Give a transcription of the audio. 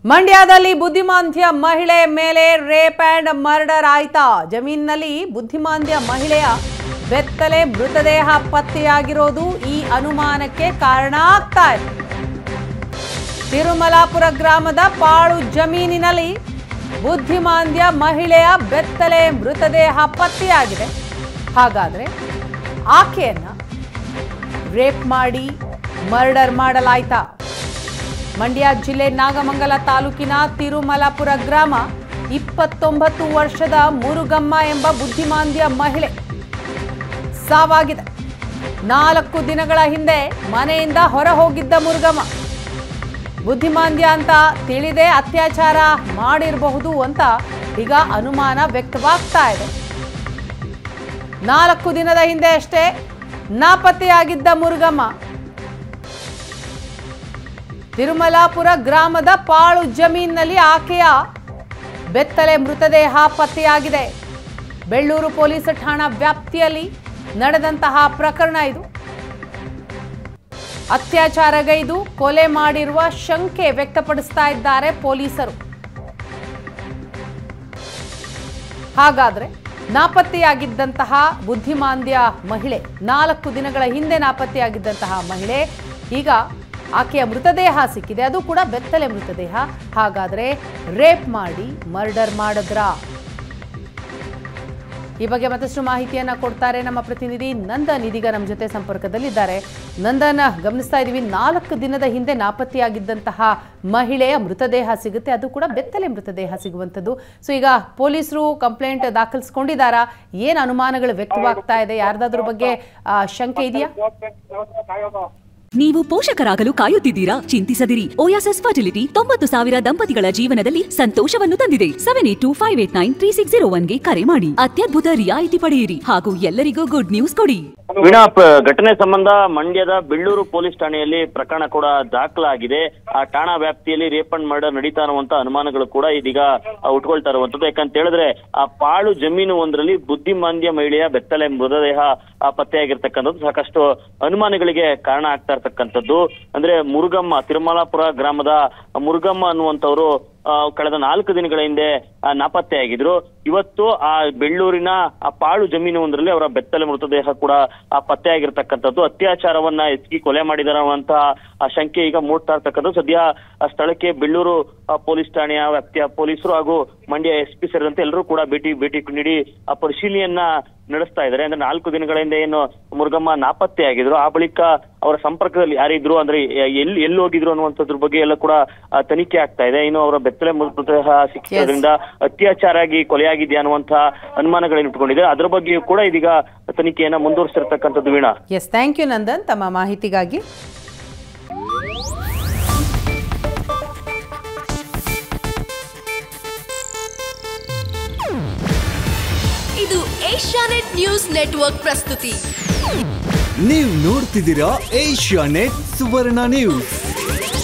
ಮಂಡ್ಯದಲ್ಲಿ ಬುದ್ಧಿಮಾಂದ್ಯ ಮಹಿಳೆ ಮೇಲೆ ರೇಪ್ ಅಂಡ್ ಮರ್ಡರ್ ಆಯ್ತಾ ಜಮೀನಿನಲ್ಲಿ ಬುದ್ಧಿಮಾಂದ್ಯ ಮಹಿಳೆಯ ಬೆತ್ತಲೆ ಮೃತದೇಹ ಪತ್ತೆಯಾಗಿರೋದು ಈ ಅನುಮಾನಕ್ಕೆ ಕಾರಣ ಆಗ್ತಾ ಇದೆ ತಿರುಮಲಾಪುರ ಗ್ರಾಮದ ಪಾಳು ಜಮೀನಿನಲ್ಲಿ ಬುದ್ಧಿಮಾಂದ್ಯ ಮಹಿಳೆಯ ಬೆತ್ತಲೆ ಮೃತದೇಹ ಪತ್ತೆಯಾಗಿದೆ ಹಾಗಾದ್ರೆ ಆಕೆಯನ್ನ ರೇಪ್ ಮಾಡಿ ಮರ್ಡರ್ ಮಾಡಲಾಯ್ತಾ ಮಂಡ್ಯ ಜಿಲ್ಲೆ ನಾಗಮಂಗಲ ತಾಲೂಕಿನ ತಿರುಮಲಾಪುರ ಗ್ರಾಮ ಇಪ್ಪತ್ತೊಂಬತ್ತು ವರ್ಷದ ಮುರುಗಮ್ಮ ಎಂಬ ಬುದ್ಧಿಮಾಂದ್ಯ ಮಹಿಳೆ ಸಾವಾಗಿದೆ ನಾಲ್ಕು ದಿನಗಳ ಹಿಂದೆ ಮನೆಯಿಂದ ಹೊರ ಹೋಗಿದ್ದ ಮುರುಗಮ್ಮ ಬುದ್ಧಿಮಾಂದ್ಯ ಅಂತ ತಿಳಿದೇ ಅತ್ಯಾಚಾರ ಮಾಡಿರಬಹುದು ಅಂತ ಈಗ ಅನುಮಾನ ವ್ಯಕ್ತವಾಗ್ತಾ ಇದೆ ನಾಲ್ಕು ದಿನದ ಹಿಂದೆ ಅಷ್ಟೇ ನಾಪತ್ತೆಯಾಗಿದ್ದ ಮುರುಗಮ್ಮ ತಿರುಮಲಾಪುರ ಗ್ರಾಮದ ಪಾಳು ಜಮೀನಿನಲ್ಲಿ ಆಕೆಯ ಬೆತ್ತಲೆ ಮೃತದೇಹ ಪತ್ತೆಯಾಗಿದೆ ಬೆಳ್ಳೂರು ಪೊಲೀಸ್ ಠಾಣಾ ವ್ಯಾಪ್ತಿಯಲ್ಲಿ ನಡೆದಂತಹ ಪ್ರಕರಣ ಇದು ಅತ್ಯಾಚಾರಗೈದು ಕೊಲೆ ಮಾಡಿರುವ ಶಂಕೆ ವ್ಯಕ್ತಪಡಿಸ್ತಾ ಇದ್ದಾರೆ ಪೊಲೀಸರು ಹಾಗಾದ್ರೆ ನಾಪತ್ತೆಯಾಗಿದ್ದಂತಹ ಬುದ್ಧಿಮಾಂದ್ಯ ಮಹಿಳೆ ನಾಲ್ಕು ದಿನಗಳ ಹಿಂದೆ ನಾಪತ್ತೆಯಾಗಿದ್ದಂತಹ ಮಹಿಳೆ ಈಗ ಆಕೆಯ ಮೃತದೇಹ ಸಿಕ್ಕಿದೆ ಅದು ಕೂಡ ಬೆತ್ತಲೆ ಮೃತದೇಹ ಹಾಗಾದ್ರೆ ರೇಪ್ ಮಾಡಿ ಮರ್ಡರ್ ಮಾಡಿದ್ರಾ ಈ ಬಗ್ಗೆ ಮತ್ತಷ್ಟು ಮಾಹಿತಿಯನ್ನ ಕೊಡ್ತಾರೆ ನಮ್ಮ ಪ್ರತಿನಿಧಿ ನಂದನ್ ಇದೀಗ ನಮ್ಮ ಜೊತೆ ಸಂಪರ್ಕದಲ್ಲಿದ್ದಾರೆ ನಂದನ್ ಗಮನಿಸ್ತಾ ಇದೀವಿ ನಾಲ್ಕು ದಿನದ ಹಿಂದೆ ನಾಪತ್ತೆಯಾಗಿದ್ದಂತಹ ಮಹಿಳೆಯ ಮೃತದೇಹ ಸಿಗುತ್ತೆ ಅದು ಕೂಡ ಬೆತ್ತಲೆ ಮೃತದೇಹ ಸಿಗುವಂಥದ್ದು ಸೊ ಈಗ ಪೊಲೀಸರು ಕಂಪ್ಲೇಂಟ್ ದಾಖಲಿಸ್ಕೊಂಡಿದ್ದಾರಾ ಏನು ಅನುಮಾನಗಳು ವ್ಯಕ್ತವಾಗ್ತಾ ಇದೆ ಯಾರ್ದಾದ್ರ ಬಗ್ಗೆ ಆ, ಶಂಕೆ ಇದೆಯಾ ನೀವು ಪೋಷಕರಾಗಲು ಕಾಯುತ್ತಿದ್ದೀರಾ ಚಿಂತಿಸದಿರಿ ಓಯಾಸಸ್ ಫರ್ಟಿಲಿಟಿ ತೊಂಬತ್ತು ಸಾವಿರ ದಂಪತಿಗಳ ಜೀವನದಲ್ಲಿ ಸಂತೋಷವನ್ನು ತಂದಿದೆ seven eight two five eight nine three six zero ಒನ್ಗೆ ಕರೆ ಮಾಡಿ ಅತ್ಯದ್ಭುತ ರಿಯಾಯಿತಿ ಪಡೆಯಿರಿ ಹಾಗೂ ಎಲ್ಲರಿಗೂ ಗುಡ್ ನ್ಯೂಸ್ ಕೊಡಿ ವೀಣಾ ಪ- ಘಟನೆ ಸಂಬಂಧ ಮಂಡ್ಯದ ಬೆಳ್ಳೂರು ಪೊಲೀಸ್ ಠಾಣೆಯಲ್ಲಿ ಪ್ರಕರಣ ಕೂಡ ದಾಖಲಾಗಿದೆ ಆ ಠಾಣಾ ವ್ಯಾಪ್ತಿಯಲ್ಲಿ ರೇಪ್ ಅಂಡ್ ಮರ್ಡರ್ ನಡೀತಾ ಇರುವಂತ ಅನುಮಾನಗಳು ಕೂಡ ಇದೀಗ ಆ, ಉಟ್ಕೊಳ್ತಾ ಇರುವಂತದ್ದು ಯಾಕಂತ ಹೇಳಿದ್ರೆ ಆ ಪಾಳು ಜಮೀನು ಒಂದರಲ್ಲಿ ಬುದ್ಧಿಮಾಂದ್ಯ ಮಹಿಳೆಯ ಬೆತ್ತಲೆ ಮೃತದೇಹ ಆ, ಪತ್ತೆಯಾಗಿರ್ತಕ್ಕಂಥದ್ದು ಸಾಕಷ್ಟು ಅನುಮಾನಗಳಿಗೆ ಕಾರಣ ಆಗ್ತಾ ಇರ್ತಕ್ಕಂಥದ್ದು ಅಂದ್ರೆ ಮುರುಗಮ್ಮ ತಿರುಮಲಾಪುರ ಗ್ರಾಮದ ಮುರುಗಮ್ಮ ಅನ್ನುವಂಥವ್ರು ಆ, ಕಳೆದ ನಾಲ್ಕು ದಿನಗಳ ಹಿಂದೆ ಆ, ನಾಪತ್ತೆಯಾಗಿದ್ರು ಇವತ್ತು ಆ ಬೆಳ್ಳೂರಿನ ಆ ಪಾಳು ಜಮೀನು ಒಂದರಲ್ಲಿ ಅವರ ಬೆತ್ತಲೆ ಮೃತದೇಹ ಕೂಡ ಆ ಪತ್ತೆಯಾಗಿರ್ತಕ್ಕಂಥದ್ದು ಅತ್ಯಾಚಾರವನ್ನ ಎಸಗಿ ಕೊಲೆ ಮಾಡಿದಾರಂತಹ ಆ ಶಂಕೆ ಈಗ ಮೂಡ್ತಾ ಇರ್ತಕ್ಕಂಥದ್ದು ಸದ್ಯ ಆ ಸ್ಥಳಕ್ಕೆ ಬೆಳ್ಳೂರು ಆ, ಪೊಲೀಸ್ ಠಾಣೆಯ ವ್ಯಾಪ್ತಿಯ ಪೊಲೀಸರು ಹಾಗೂ ಮಂಡ್ಯ ಎಸ್ ಪಿ ಸೇರಿದಂತೆ ಎಲ್ಲರೂ ಕೂಡ ಭೇಟಿ ಭೇಟಿ ನೀಡಿ ಆ ಪರಿಶೀಲನೆಯನ್ನ ನಡೆಸ್ತಾ ಇದ್ದಾರೆ ಅಂದ್ರೆ ನಾಲ್ಕು ದಿನಗಳ ಹಿಂದೆ ಏನು ಮುರುಗಮ್ಮ ನಾಪತ್ತೆಯಾಗಿದ್ರು ಆ ಬಳಿಕ ಅವರ ಸಂಪರ್ಕದಲ್ಲಿ ಯಾರಿದ್ರು ಅಂದ್ರೆ ಎಲ್ಲಿ ಎಲ್ಲಿ ಹೋಗಿದ್ರು ಅನ್ನುವಂಥದ್ರ ಬಗ್ಗೆ ಎಲ್ಲ ಕೂಡ ಆ, ತನಿಖೆ ಆಗ್ತಾ ಇದೆ ಇನ್ನು ಅವರ ಬೆತ್ತಲೆ ಮೃತದೇಹ ಸಿಕ್ಕಿದ್ರಿಂದ ಅತ್ಯಾಚಾರ ಆಗಿ ಕೊಲೆಯಾಗಿದೆಯಾ ಅನ್ನುವಂತಹ ಅನುಮಾನಗಳನ್ನು ಇಟ್ಕೊಂಡಿದೆ ಅದರ ಬಗ್ಗೆಯೂ ಕೂಡ ಇದೀಗ ತನಿಖೆಯನ್ನ ಮುಂದುವರಿಸಿರ್ತಕ್ಕಂಥದ್ದು Veena yes thank you Nandan ತಮ್ಮ ಮಾಹಿತಿಗಾಗಿ ಇದು ಏಷ್ಯಾನೆಟ್ ನ್ಯೂಸ್ ನೆಟ್ವರ್ಕ್ ಪ್ರಸ್ತುತಿ ನೀವು ನೋಡ್ತಿದ್ದೀರಾ ಏಷ್ಯಾ ನೆಟ್ ಸುವರ್ಣ ನ್ಯೂಸ್